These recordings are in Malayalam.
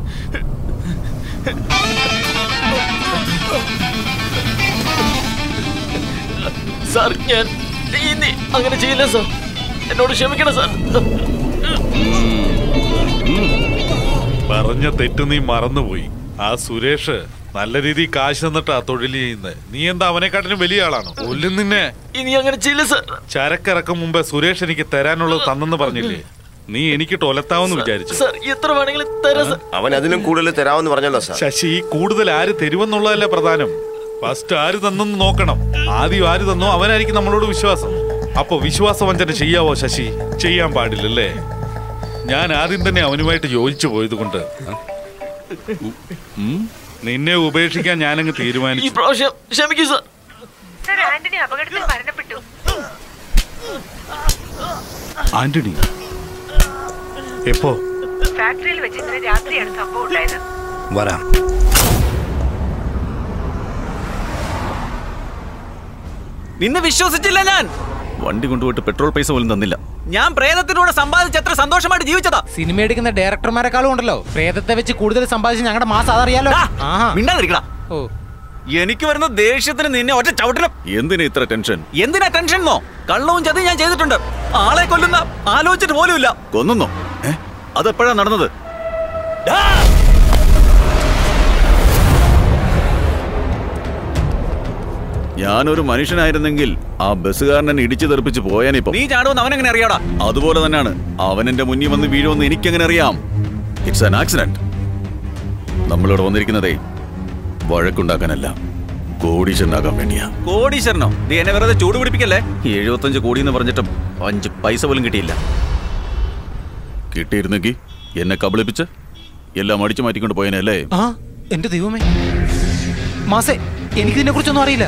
സാർ ഞാൻ ഇനി അങ്ങനെ ചെയ്യില്ല സാർ എന്നോട് ക്ഷമിക്കണം സാർ പറഞ്ഞ തെറ്റ് നീ മറന്നുപോയി ആ സുരേഷ് നല്ല രീതിയിൽ കാശ് തന്നിട്ടാ തൊഴിൽ ചെയ്യുന്നത് നീ എന്താ അവനെക്കാട്ടിലും വലിയ ആളാണോ കൊല്ലും നിന്നെ ഇനി അങ്ങനെ ചെയ്യില്ല സാർ ചരക്കിറക്കും മുമ്പേ സുരേഷ് എനിക്ക് തരാനുള്ളത് തന്നെന്ന് പറഞ്ഞില്ലേ നീ എനിക്ക് ടൊലത്താവെന്ന് വിചാരിച്ചു സാർ എത്ര വേണമെങ്കിലും തരാം സാർ അവൻ അതിലും കൂടുതൽ തരാമെന്ന് പറഞ്ഞല്ലോ സാർ ശശി കൂടുതൽ ആര് തരുമെന്നുള്ളതല്ല പ്രധാനം ഫസ്റ്റ് ആര് തന്നെന്ന് നോക്കണം ആദ്യം ആര് തന്നോ അവനായിരിക്കും നമ്മളോട് വിശ്വാസം അപ്പൊ വിശ്വാസവഞ്ചന ചെയ്യാവോ ശശി ചെയ്യാൻ പാടില്ലല്ലേ ഞാൻ ആദ്യം തന്നെ അവനുമായിട്ട് യോജിച്ചു പോയത് കൊണ്ട് നിന്നെ ഉപേക്ഷിക്കാൻ ഞാനങ്ങ് ഈ തീരുമാനിച്ചു പ്രാവശ്യം ക്ഷമിക്കൂ സാർ സർ ആന്റണി അപകടത്തിൽ മരണപ്പെട്ടു ആന്റണി എപ്പോ ഫാക്ടറിയിൽ വെച്ച് ഇന്നലെ രാത്രിയാണ് സംഭവം ഉണ്ടായത് വരാം നിന്നെ വിശ്വസിച്ചില്ല ഞാൻ വണ്ടി കൊണ്ടുപോയിട്ട് പെട്രോൾ പൈസ പോലും തന്നില്ല ഞാൻ പ്രേതത്തിലൂടെ സമ്പാദിച്ച് എത്ര സന്തോഷമായിട്ട് ജീവിച്ചതാ സിനിമ എടുക്കുന്ന ഡയറക്ടർമാരെക്കാളും ഉണ്ടല്ലോ പ്രേതത്തെ വെച്ച് കൂടുതൽ സമ്പാദിച്ച് ഞങ്ങളുടെ മാസം അതറിയാലോ ഡാ, ആഹാ മിണ്ടാതിരിക്കടാ ഓ എനിക്ക് വരുന്ന ദേഷ്യത്തിന് നിന്നെ ഒറ്റ ചവിട്ടിലും എന്തിനാ ഇത്ര ടെൻഷൻ എന്തിനാ ടെൻഷൻ എന്നോ കള്ളവും ചതി ഞാൻ ചെയ്തിട്ടുണ്ട് ആളെ കൊല്ലുന്ന ആലോചിച്ചിട്ട് പോലുമില്ല കൊന്നുന്നോ ഏ അതെപ്പോഴാ നടന്നത് ഡാ! ഞാനൊരു മനുഷ്യനായിരുന്നെങ്കിൽ ആ ബസ്സുകാരൻ എന്നെ ഇടിച്ചു തെറിപ്പിച്ച് പോയാനിപ്പോ നീ ചാടുമെന്ന് അവനെങ്ങനെ അറിയാടാ അതുപോലെ തന്നെയാണ് അവൻ എന്റെ മുന്നിൽ വന്ന് വീഴുമെന്ന് എനിക്കെങ്ങനെ അറിയാം ഇറ്റ്സ് ആൻ ആക്സിഡന്റ് നമ്മളിവിടെ വന്നിരിക്കുന്നതേ വഴക്കുണ്ടാക്കാനല്ല കോടീശ്വരനാകാൻ വേണ്ടിയാ കോടീശ്വരനോ നീ എന്നെ വെറുതെ ചൂട് പിടിപ്പിക്കല്ലേ എഴുപത്തഞ്ച് കോടി എന്ന് പറഞ്ഞിട്ടും അഞ്ച് പൈസ പോലും കിട്ടിയില്ല കിട്ടിയിരുന്നെങ്കിൽ എന്നെ കബളിപ്പിച്ച് എല്ലാം അടിച്ചു മാറ്റിക്കൊണ്ട് പോയനല്ലേ ആ എന്റെ ദൈവമേ മാസേ എനിക്കിതിനെ കുറിച്ചൊന്നും അറിയില്ല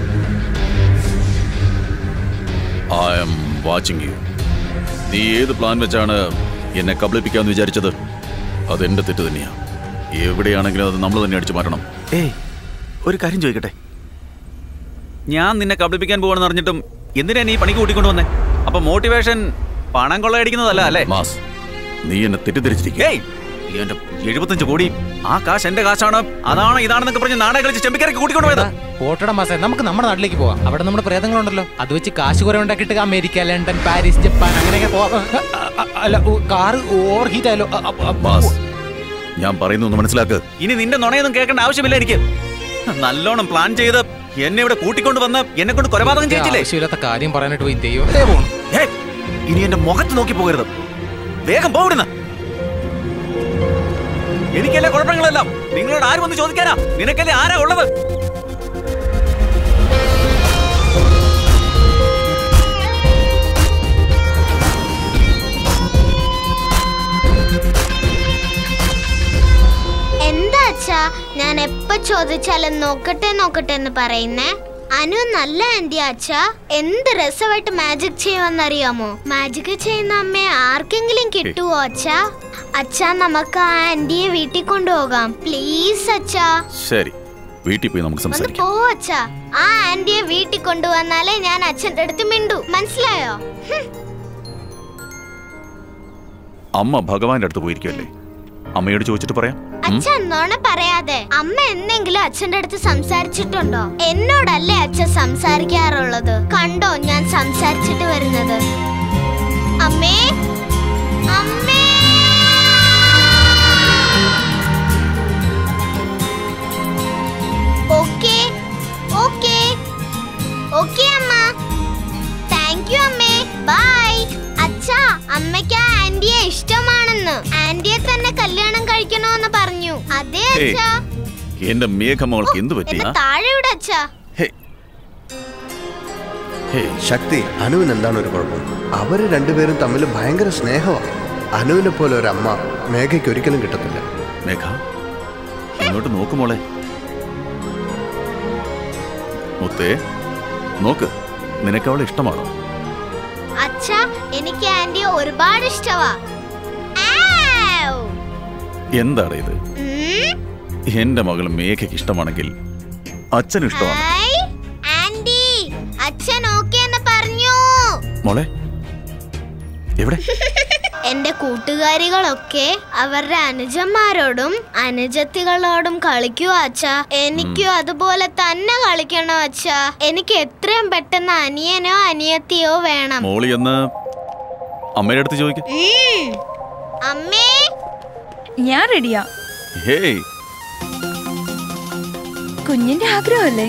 ഐ എം വാച്ചിങ് യു നീ ഏത് പ്ലാൻ വെച്ചാണ് എന്നെ കബളിപ്പിക്കാന്ന് വിചാരിച്ചത് അതെന്റെ തെറ്റ് തന്നെയാ എവിടെയാണെങ്കിലും അത് നമ്മൾ തന്നെ അടിച്ചു മാറ്റണം ഏയ് ഒരു കാര്യം ചോദിക്കട്ടെ ഞാൻ നിന്നെ കബളിപ്പിക്കാൻ പോകണമെന്ന് അറിഞ്ഞിട്ടും എന്തിനാ നീ പണിക്ക് കൂട്ടിക്കൊണ്ട് വന്നേ അപ്പൊ മോട്ടിവേഷൻ പണം കൊള്ളയടിക്കുന്നതല്ല അല്ലേ മാസ് നീ എന്നെ തെറ്റിദ്ധരിച്ചിരിക്കും ഏയ് എന്റെ എഴുപത്തഞ്ച് കോടി ആ കാശ് എന്റെ കാശാണ് അതാണ് ഇതാണെന്നൊക്കെ പറഞ്ഞ് നാടകം കളിച്ച് ചെമ്പിക്കരക്ക് കൂട്ടിക്കൊണ്ട് പോയതാ പോട്ടട മാസേ നമുക്ക് നമ്മുടെ നാട്ടിലേക്ക് പോവാം അവിടെ നമ്മുടെ പ്രേതങ്ങളുണ്ടല്ലോ അത് വെച്ച് കാശ് കുറെ ഉണ്ടാക്കിയിട്ട് അമേരിക്ക ലണ്ടൻ പാരീസ് ജപ്പാൻ അങ്ങനെയൊക്കെ പോവാം അ, അ, അല്ല കാറ് ഓവർ ഹീറ്റ് ആയാലോ അ, അ, അ, ബാസ് ഞാൻ പറയുന്നു മനസ്സിലാക്ക് ഇനി നിന്റെ നുണയൊന്നും കേൾക്കേണ്ട ആവശ്യമില്ല എനിക്ക് നല്ലോണം പ്ലാൻ ചെയ്ത് എന്നെ ഇവിടെ കൂട്ടിക്കൊണ്ട് വന്ന് എന്നെ കൊണ്ട് കൊലപാതകം ചെയ്യിച്ചില്ലേ ആവശ്യമില്ലാത്ത കാര്യം പറയാനായിട്ട് പോയി ദൈവം ദേ പോണു ഹേ, ഇനി എന്റെ മുഖത്ത് നോക്കി പോകരുത് വേഗം പോവിടുന്ന എനിക്കല്ലേ കുഴപ്പങ്ങളെല്ലാം നിങ്ങളോട് ആരും വന്ന് ചോദിക്കാനാ നിനക്കല്ലേ ആരാ ഉള്ളത് എന്താ അച്ഛാ ഞാൻ എപ്പോ ചോദിച്ചാലും നോക്കട്ടെ നോക്കട്ടെ എന്ന് പറയുന്നേ അനു നല്ല ആന്റി അച്ഛാ എന്ത് രസമായിട്ട് മാജിക് ചെയ്യുമെന്നറിയാമോ മാജിക് ചെയ്യുന്ന അമ്മയെ ആർക്കെങ്കിലും കിട്ടുവോ അച്ഛാ അച്ഛാ നമുക്ക് ആ ആന്റിയെ വീട്ടിൽ കൊണ്ടുപോകാം പ്ലീസ് അച്ഛാ ശരി വീട്ടിൽ പോയി നമുക്ക് ഒന്ന് സംസാരിക്കാം പോ അച്ഛാ ആ ആന്റിയെ വീട്ടിൽ കൊണ്ടുവന്നാലേ ഞാൻ അച്ഛൻ്റെ അടുത്ത് മിണ്ടു മനസ്സിലായോ ഹും. അമ്മ ഭഗവാന്റെ അടുത്ത് പോയിരിക്കുമല്ലേ അമ്മയോട് ചോദിച്ചിട്ട് പറയാം ഉം? അച്ഛൻ നോണ പറയാതെ അമ്മ എന്തെങ്കിലും അച്ഛന്റെ അടുത്ത് സംസാരിച്ചിട്ടുണ്ടോ എന്നോടല്ലേ അച്ഛൻ സംസാരിക്കാറുള്ളത് കണ്ടോ ഞാൻ സംസാരിച്ചിട്ട് വരുന്നത് അമ്മേ അമ്മേ ഓക്കേ ഓക്കേ ഓക്കേ അമ്മ താങ്ക് യു അമ്മേ ബൈ അച്ഛാ അമ്മയ്ക്ക് ആ ആന്റിയെ ഇഷ്ടമാണെന്ന് ആന്റിയെ തന്നെ കല്യാണം കഴിക്കണോന്ന് പറഞ്ഞു അതെ ഹേയ്, അച്ഛാ എന്റെ മേഘമോൾക്ക് എന്ത് പറ്റി എന്നെ ആ? താഴെ വിട അച്ഛാ ഹേ, ശക്തി അനുവിന് എന്താണ് ഒരു കുഴപ്പം അവര് രണ്ടുപേരും തമ്മിൽ ഭയങ്കര സ്നേഹമാണ് അനുവിനെ പോലെ ഒരു അമ്മ മേഘയ്ക്ക് ഒരിക്കലും കിട്ടത്തില്ല മേഘ ഇങ്ങോട്ട് നോക്ക് മോളെ മുത്തേ നോക്ക് നിനക്ക് അവളെ ഇഷ്ടമാണോ അച്ഛാ എനിക്ക് ആന്റിയെ ഒരുപാട് ഇഷ്ടവാ ആവ്. എന്താണ് ഇത് ഉം. എന്റെ മകൾ മേഘയ്ക്ക് ഇഷ്ടമാണെങ്കിൽ അച്ഛന് ഇഷ്ടമാണ് ഹായ് ആന്റി അച്ഛൻ ഓക്കേ എന്ന് പറഞ്ഞു മോളെ എവിടെ എന്റെ കൂട്ടുകാരികളൊക്കെ അവരുടെ അനുജന്മാരോടും അനുജത്തികളോടും കളിക്കുവോ അച്ഛാ എനിക്കും അതുപോലെ തന്നെ കളിക്കണോ അച്ഛാ എനിക്ക് എത്രയും പെട്ടെന്ന് അനിയനോ അനിയത്തിയോ വേണം മോളി എന്ന് അമ്മയുടെ അടുത്ത് ചോദിക്കും ഉം. അമ്മേ ഞാൻ റെഡിയാ ഹേയ് കുഞ്ഞിന്റെ ആഗ്രഹമല്ലേ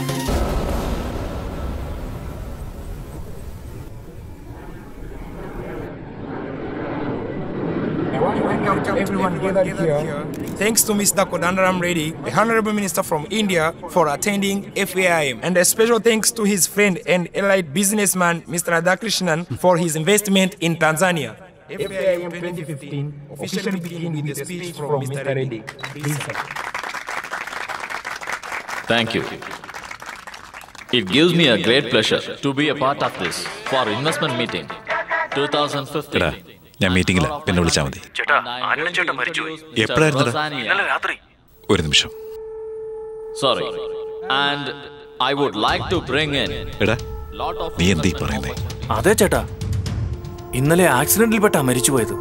everyone gathered here. Thanks to Mr. Kodandaram Reddy, the Honorable Minister from India, for attending FAIM. And a special thanks to his friend and allied businessman, Mr. Radhakrishnan, for his investment in Tanzania. FAIM 2015 officially begin with a speech from Mr. Reddy. Please, sir. Thank you. It gives me a great pleasure to be a part of this for investment meeting 2015. ഞാൻ മീറ്റിംഗില്ല പിന്നെ വിളിച്ചാൽ മതി എപ്പോഴായിരുന്നടാ ഒരു നിമിഷം Sorry. And I would like to bring in എടാ lot of നീ എന്തീ പറയുന്നേ അതെ ചേട്ടാ ഇന്നലെ ആക്സിഡന്റിൽപ്പെട്ടാ മരിച്ചുപോയത്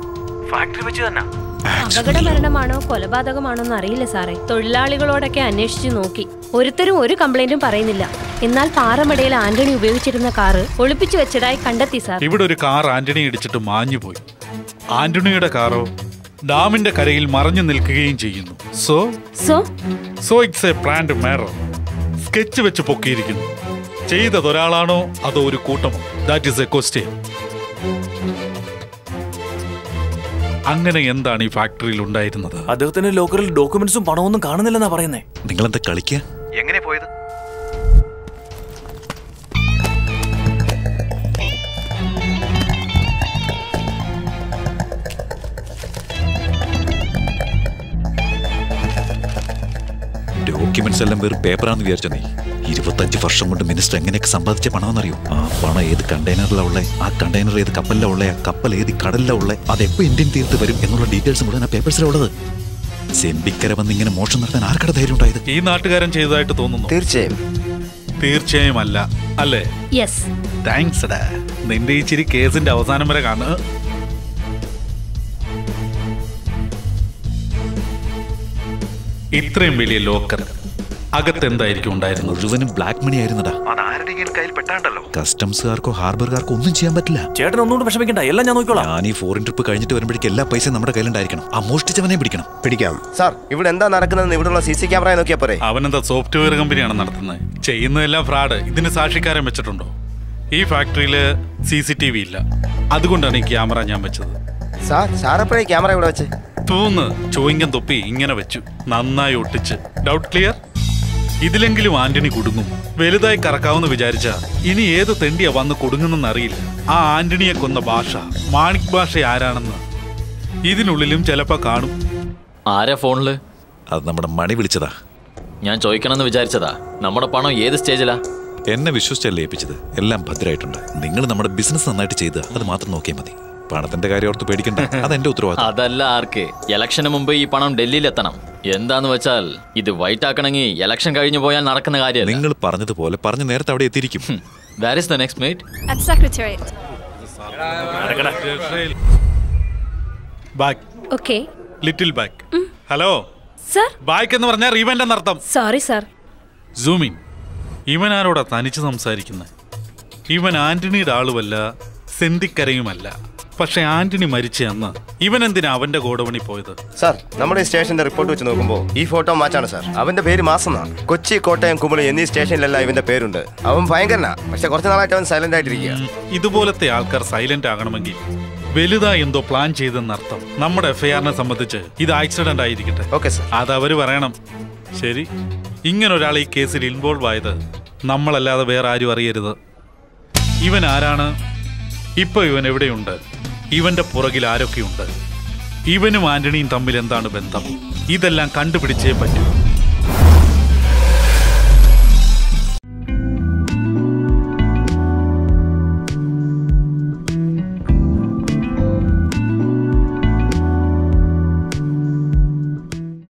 അപകട മരണമാണോ കൊലപാതകമാണോ എന്ന് അറിയില്ല സാറേ തൊഴിലാളികളോടൊക്കെ അന്വേഷിച്ചു നോക്കി ഒരുത്തരും ഒരു കംപ്ലൈന്റും പറയുന്നില്ല എന്നാൽ പാറമടയിൽ ആന്റണി ഉപയോഗിച്ചിരുന്ന കാറ് ഒളിപ്പിച്ചു വെച്ചതായി കണ്ടെത്തി സാർ ഇവിടെ ഒരു കാർ ആന്റണി ഇടിച്ചിട്ട് മാഞ്ഞു പോയി ആന്റണിയുടെ കാറോ ഡാമിന്റെ കരയിൽ മറഞ്ഞു നിൽക്കുകയും ചെയ്യുന്നു so so so it's a planned murder sketch വെച്ച് പൊക്കിയിരിക്കുന്നു ചെയ്തത് ഒരാളാണോ അതോ ഒരു കൂട്ടമോ ദാറ്റ് ഇസ് എ ക്വസ്റ്റ്യൻ അങ്ങനെ എന്താണ് ഈ ഫാക്ടറിയിൽ ഉണ്ടായിരുന്നത് അദ്ദേഹത്തിന്റെ ലോക്കറിൽ ഡോക്യുമെന്റ്സും പണമൊന്നും കാണുന്നില്ലെന്നാ പറയുന്നേ നിങ്ങളെന്താ കളിക്കുക എങ്ങനെ പോയത് ഡോക്യുമെന്റ്സ് എല്ലാം വെറും പേപ്പറാന്ന് വിചാരിച്ച നീ ഇരുപത്തഞ്ച് വർഷം കൊണ്ട് മിനിസ്റ്റർ എങ്ങനെയൊക്കെ സമ്പാദിച്ച പണമെന്നറിയോ ആ പണം ഏത് കണ്ടെയ്നറിലാണ് ഉള്ളത് ആ കണ്ടെയ്നർ ഏത് കപ്പലിലാണ് ഉള്ളത് ആ കപ്പൽ ഏത് കടലിലാണ് ഉള്ളത് അതെപ്പോ ഇന്ത്യൻ തീരത്ത് വരും എന്നുള്ള ഡീറ്റെയിൽസ് മുഴുവൻ ആ പേപ്പേഴ്സിലാണ് ഉള്ളത് സെൻഡിക്കര വന്ന് ഇങ്ങനെ മോഷണം നടത്താൻ ആർക്കടെ ധൈര്യം ഉണ്ടായത് ഈ നാട്ടുകാരൻ ചെയ്തതായിട്ട് തോന്നുന്നു തീർച്ചയായും തീർച്ചയായും അല്ല അല്ലേ യെസ് താങ്ക്സ് ഡാ നിന്റെ ഈ ചിരി കേസിന്റെ അവസാനം വരെ കാണുക ഇത്രയും വലിയ ലോക്കർ അകത്ത് എന്തായിരിക്കും ഉണ്ടായിരുന്നത് മുഴുവനും ബ്ലാക്ക് മണി ആയിരുന്നടാ കസ്റ്റംസുകാർക്കോ ഹാർബറുകാർക്കോ ഒന്നും ചെയ്യാൻ പറ്റില്ല ചേട്ടൻ ഒന്നുകൊണ്ട് വിഷമിക്കണ്ട എല്ലാം ഞാൻ നോക്കിക്കോളാം ഞാൻ ഈ ഫോറിൻ ട്രിപ്പ് കഴിഞ്ഞിട്ട് വരുമ്പോഴേക്കും എല്ലാ പൈസയും നമ്മുടെ കയ്യിലുണ്ടായിരിക്കണം ആ മോഷ്ടിച്ചവനെ പിടിക്കണം പിടിക്കാം സാർ ഇവിടെ എന്താ നടക്കുന്നതെന്ന് ഇവിടെയുള്ള സി സി ക്യാമറ നോക്കിയാ പോരെ അവനെന്താ സോഫ്റ്റ്വെയർ കമ്പനിയാണ് നടത്തുന്നത് ചെയ്യുന്നതെല്ലാം ഫ്രോഡ് ഇതിന് സാക്ഷിക്കാരൻ വെച്ചിട്ടുണ്ടോ ഈ ഫാക്ടറിയിൽ സി സി ടി വി ഇല്ല അതുകൊണ്ടാണ് ഈ ക്യാമറ ഞാൻ വെച്ചത് സാർ സാറപ്പോഴേ ക്യാമറ ഇവിടെ വെച്ച് തൂന്ന് ചോയിങ്കം തൊപ്പി ഇങ്ങനെ വെച്ചു നന്നായി ഒട്ടിച്ച് ഡൗട്ട് ക്ലിയർ ഇതിലെങ്കിലും ആന്റണി കുടുങ്ങും വലുതായി കറക്കാവെന്ന് വിചാരിച്ച ഇനി ഏത് തെണ്ടിയാ വന്ന് കുടുങ്ങുന്നെന്ന് അറിയില്ല ആ ആന്റണിയെ കൊന്ന ഭാഷ മാണിക് ഭാഷ ആരാണെന്ന് ഇതിനുള്ളിലും ചിലപ്പോ കാണും ആരാ ഫോണില് അത് നമ്മുടെ മണി വിളിച്ചതാ ഞാൻ ചോദിക്കണമെന്ന് വിചാരിച്ചതാ നമ്മുടെ പണം ഏത് സ്റ്റേജിലാ എന്നെ വിശ്വസിച്ചല്ലേ ഏൽപ്പിച്ചത് എല്ലാം ഭദ്രമായിട്ടുണ്ട് നിങ്ങൾ നമ്മുടെ ബിസിനസ് നന്നായിട്ട് ചെയ്ത് അത് മാത്രം നോക്കിയാൽ മതി പണത്തിന്റെ കാര്യം ഓർത്ത് പേടിക്കണ്ട അതെന്റെ ഉത്തരവാദിത്വം അതല്ല ആർക്ക് ഇലക്ഷന് മുമ്പ് ഈ പണം ഡൽഹിയിൽ എത്തണം എന്താന്ന് വെച്ചാൽ ഇത് വൈറ്റ് ആക്കണമെങ്കിൽ ഇലക്ഷൻ കഴിഞ്ഞു പോയാൽ നടക്കുന്ന കാര്യമല്ല നിങ്ങൾ പറഞ്ഞതുപോലെ പറഞ്ഞ നേരത്തെ അവിടെ എത്തിയിരിക്കും Where is the next mate? At Secretariat. Back okay little back hello sir back എന്ന് പറഞ്ഞാൽ റീവെന്റ് എന്നർത്ഥം സോറി സർ സൂമിൻ ഇവൻ ആരോടാ തനിച്ച് സംസാരിക്കുന്നത് ഇവൻ ആന്റണിയുടെ ആളുമല്ല സെന്തിക്കരയുമല്ല പക്ഷെ ആന്റണി മരിച്ച അന്ന് ഇവൻ എന്തിനാ അവന്റെ ഗോഡവണി പോയത് സാർ നമ്മുടെ ഈ സ്റ്റേഷന്റെ റിപ്പോർട്ട് വെച്ച് നോക്കുമ്പോൾ ഈ ഫോട്ടോ മാച്ചാണ് സാർ അവന്റെ പേര് മാസം എന്നാണ് കൊച്ചി കോട്ടയം കുമളി എന്നീ സ്റ്റേഷനിലെല്ലാം ഇവന്റെ പേരുണ്ട് അവൻ ഭയങ്കരനാ പക്ഷെ കുറച്ച് നാളായിട്ട് അവൻ സൈലന്റ് ആയിട്ടിരിക്കുക ഇതുപോലത്തെ ആൾക്കാർ സൈലന്റ് ആകണമെങ്കിൽ വലുതായി എന്തോ പ്ലാൻ ചെയ്തെന്നർത്ഥം നമ്മുടെ എഫ്ഐആറിനെ സംബന്ധിച്ച് ഇത് ആക്സിഡന്റ് ആയിരിക്കട്ടെ ഓക്കെ സാർ അത് അവര് പറയണം ശരി ഇങ്ങനെ ഒരാൾ ഈ കേസിൽ ഇൻവോൾവ് ആയത് നമ്മളല്ലാതെ വേറെ ആരും അറിയരുത് ഇവൻ ആരാണ് ഇപ്പൊ ഇവൻ എവിടെയുണ്ട് ഇവന്റെ പുറകിൽ ആരൊക്കെയുണ്ട് ഇവനും ആന്റണിയും തമ്മിൽ എന്താണ് ബന്ധം ഇതെല്ലാം കണ്ടുപിടിച്ചേ പറ്റൂ